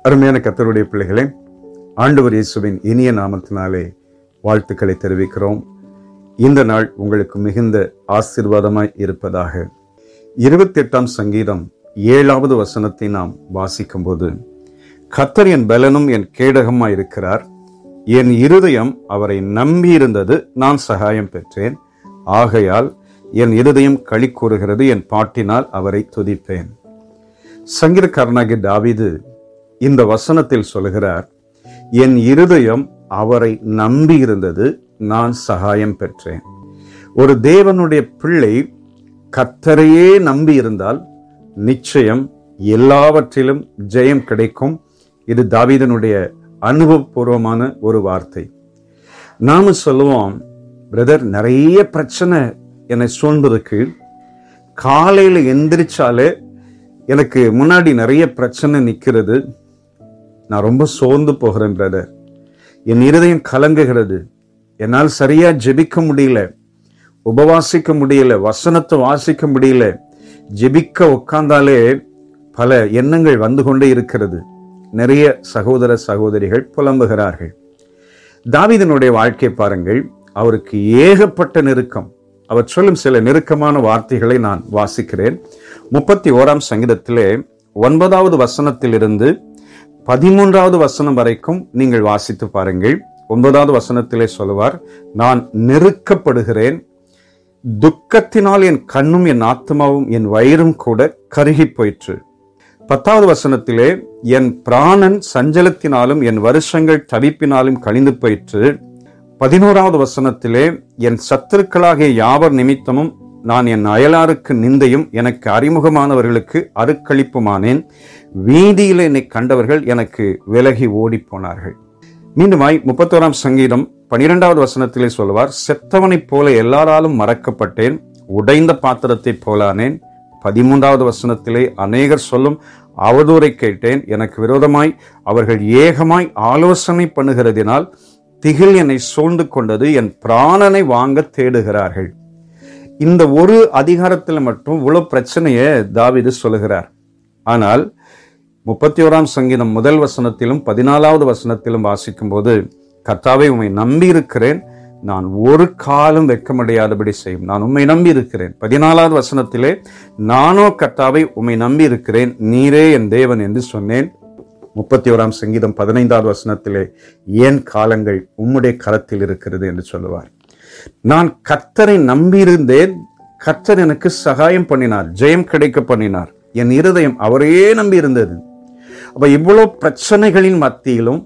அருமையான கத்தருடைய பிள்ளைகளே ஆண்டவர் இயேசுவின் இனிய நாமத்தினாலே வாழ்த்துக்களை தெரிவிக்கிறோம் இந்த நாள் உங்களுக்கு மிகுந்த ஆசீர்வாதமாய் இருப்பதாக இருபத்தி எட்டாம் சங்கீதம் ஏழாவது வசனத்தை நாம் வாசிக்கும்போது கத்தர் என் பலனும் என் கேடகமாய் இருக்கிறார் என் இருதயம் அவரை நம்பியிருந்தது நான் சகாயம் பெற்றேன் ஆகையால் என் இருதயம் களி கூறுகிறது என் பாட்டினால் அவரை துதிப்பேன் சங்கீதக்காரனாகிய தாவீது இந்த வசனத்தில் சொல்கிறார் என் இருதயம் அவரை நம்பியிருந்தது நான் சகாயம் பெற்றேன் ஒரு தேவனுடைய பிள்ளை கத்தரையே நம்பி இருந்தால் நிச்சயம் எல்லாவற்றிலும் ஜெயம் கிடைக்கும் இது தாவீதனுடைய அனுபவபூர்வமான ஒரு வார்த்தை நாம சொல்லுவோம் பிரதர் நிறைய பிரச்சனை என்னை சூழ்ந்திருக்கு காலையில் எந்திரிச்சாலே எனக்கு முன்னாடி நிறைய பிரச்சனை நிற்கிறது நான் ரொம்ப சோர்ந்து போகிறேன் பிரதர் என் இருதயம் கலங்குகிறது என்னால் சரியா ஜெபிக்க முடியல உபவாசிக்க முடியல வசனத்தை வாசிக்க முடியல ஜெபிக்க உட்கார்ந்தாலே பல எண்ணங்கள் வந்து கொண்டே இருக்கிறது நிறைய சகோதர சகோதரிகள் புலம்புகிறார்கள் தாவீதனுடைய வாழ்க்கை பாருங்கள் அவருக்கு ஏகப்பட்ட நெருக்கம் அவர் சொல்லும் சில நெருக்கமான வார்த்தைகளை நான் வாசிக்கிறேன் முப்பத்தி ஓராம் சங்கீதத்திலே ஒன்பதாவது வசனத்திலிருந்து பதிமூன்றாவது வசனம் வரைக்கும் நீங்கள் வாசித்து பாருங்கள் ஒன்பதாவது வசனத்திலே சொல்லுவார் நான் நெருக்கப்படுகிறேன் துக்கத்தினால் என் கண்ணும் என் ஆத்மாவும் என் வயிறும் கூட கருகி போயிற்று பத்தாவது வசனத்திலே என் பிராணன் சஞ்சலத்தினாலும் என் வருஷங்கள் தவிப்பினாலும் கழிந்து போயிற்று பதினோராவது வசனத்திலே என் சத்துருக்களாகிய யாவர் நிமித்தமும் நான் என் அயலாருக்கு நிந்தையும் எனக்கு அறிமுகமானவர்களுக்கு அருக்களிப்புமானேன் வீதியில் என்னை கண்டவர்கள் எனக்கு விலகி ஓடிப் போனார்கள் மீண்டுமாய் முப்பத்தோராம் சங்கீதம் பனிரெண்டாவது வசனத்திலே சொல்லுவார் செத்தவனைப் போல எல்லாராலும் மறக்கப்பட்டேன் உடைந்த பாத்திரத்தைப் போலானேன் பதிமூன்றாவது வசனத்திலே அநேகர் சொல்லும் அவதூறை கேட்டேன் எனக்கு விரோதமாய் அவர்கள் ஏகமாய் ஆலோசனை பண்ணுகிறதினால் திகில் என்னை சூழ்ந்து கொண்டது என் பிராணனை வாங்க தேடுகிறார்கள் இந்த ஒரு அதிகாரத்தில் மட்டும் இவ்வளவு பிரச்சனையை தாவிது சொல்லுகிறார் ஆனால் முப்பத்தி ஓராம் சங்கீதம் முதல் வசனத்திலும் பதினாலாவது வசனத்திலும் வாசிக்கும் போது கர்த்தாவை உண்மை நம்பி இருக்கிறேன் நான் ஒரு காலம் வெக்கமடையாதபடி செய்யும் நான் உண்மை நம்பி இருக்கிறேன் பதினாலாவது வசனத்திலே நானோ கர்த்தாவை உண்மை நம்பி இருக்கிறேன் நீரே என் தேவன் என்று சொன்னேன் முப்பத்தி ஓராம் சங்கீதம் பதினைந்தாவது வசனத்திலே ஏன் காலங்கள் உம்முடைய கரத்தில் இருக்கிறது என்று சொல்லுவார் நான் கர்த்தரை நம்பியிருந்தேன் கர்த்தர் எனக்கு சகாயம் பண்ணினார் ஜெயம் கிடைக்க பண்ணினார் என் இருதயம் அவரையே நம்பி இருந்தது அப்ப இவ்வளவு பிரச்சனைகளின் மத்தியிலும்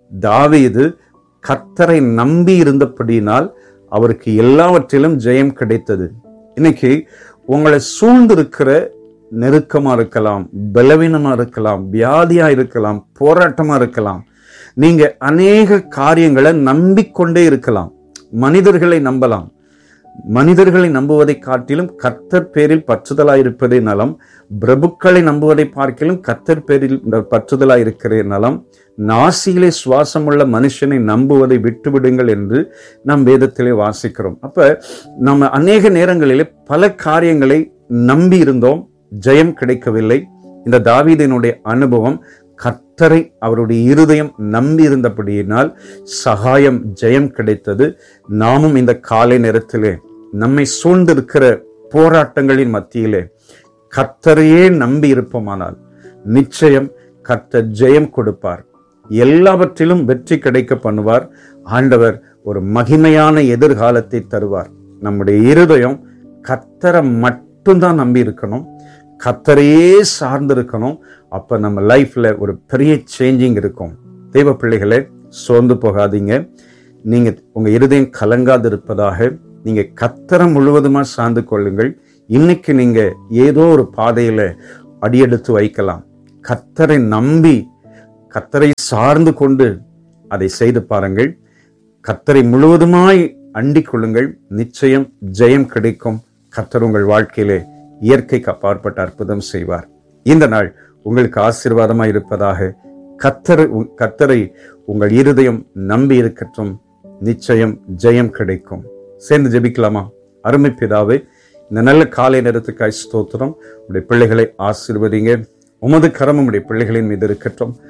தாவீது கர்த்தரை நம்பி இருந்தபடியினால் அவருக்கு எல்லாவற்றிலும் ஜெயம் கிடைத்தது இன்னைக்கு உங்களை சூழ்ந்திருக்கிற நெருக்கமா இருக்கலாம் பலவீனமா இருக்கலாம் வியாதியா இருக்கலாம் போராட்டமா இருக்கலாம் நீங்க அநேக காரியங்களை நம்பிக்கொண்டே இருக்கலாம் மனிதர்களை நம்பலாம் மனிதர்களை நம்புவதை காட்டிலும் கர்த்தர் பேரில் பற்றுதலாயிருப்பதே நலம் பிரபுக்களை நம்புவதை பார்க்கிலும் கர்த்தர் பேரில் பற்றுதலாயிருக்கிறே நலம் நாசியிலே சுவாசமுள்ள மனுஷனை நம்புவதை விட்டுவிடுங்கள் என்று நாம் வேதத்திலே வாசிக்கிறோம் அப்ப நம்ம அநேக நேரங்களிலே பல காரியங்களை நம்பி இருந்தோம் ஜெயம் கிடைக்கவில்லை இந்த தாவீதினுடைய அனுபவம் கர்த்தரை அவருடைய இருதயம் நம்பி இருந்தபடியினால் சகாயம் ஜெயம் கிடைத்தது நாமும் இந்த காலை நேரத்திலே நம்மை சூழ்ந்திருக்கிற போராட்டங்களின் மத்தியிலே கர்த்தரையே நம்பி இருப்போமானால் நிச்சயம் கர்த்தர் ஜெயம் கொடுப்பார் எல்லாவற்றிலும் வெற்றி கிடைக்க பண்ணுவார் ஆண்டவர் ஒரு மகிமையான எதிர்காலத்தை தருவார் நம்முடைய இருதயம் கர்த்தரை மட்டும்தான் நம்பி இருக்கணும் கத்தரையே சார்ந்து இருக்கணும் அப்ப நம்ம லைஃப்ல ஒரு பெரிய சேஞ்சிங் இருக்கும் தெய்வ பிள்ளைகளே சோர்ந்து போகாதீங்க நீங்க உங்க இருதயம் கலங்காது இருப்பதாக நீங்க கத்தரை முழுவதுமா சார்ந்து கொள்ளுங்கள் இன்னைக்கு நீங்க ஏதோ ஒரு பாதையில அடியெடுத்து வைக்கலாம் கத்தரை நம்பி கத்தரை சார்ந்து கொண்டு அதை செய்து பாருங்கள் கத்தரை முழுவதுமாய் அண்டிக் கொள்ளுங்கள் நிச்சயம் ஜெயம் கிடைக்கும் கத்தர் உங்கள் வாழ்க்கையிலே இயற்கைக்கு அப்பாற்பட்ட அற்புதம் செய்வார் இந்த நாள் உங்களுக்கு ஆசீர்வாதமாய் இருப்பதாக கத்தரை கத்தரை உங்கள் இருதயம் நம்பி இருக்கட்டும் நிச்சயம் ஜெயம் கிடைக்கும் சேர்ந்து ஜெபிக்கலாமா அருமை பிதாவே இந்த நல்ல காலை நேரத்துக்காய் ஸ்தோத்திரம் உடைய பிள்ளைகளை ஆசீர்வதிங்க உமது கரம் உடைய பிள்ளைகளின் மீது இருக்கட்டும்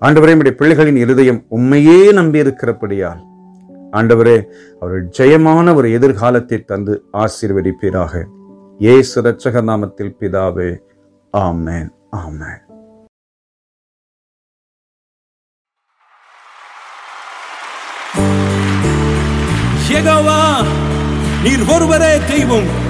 ஆண்டவரே நம்முடைய பிள்ளைகளின் இருதயம் உண்மையே நம்பி இருக்கிறபடியால் ஆண்டவரே அவர்கள் ஜெயமான ஒரு எதிர்காலத்தை தந்து ஆசீர்வதிப்பீராக இயேசு ரட்சகர் நாமத்தில் பிதாவே ஆமென் ஆமென் யெகோவா நீர் ஒருவரே தெய்வம்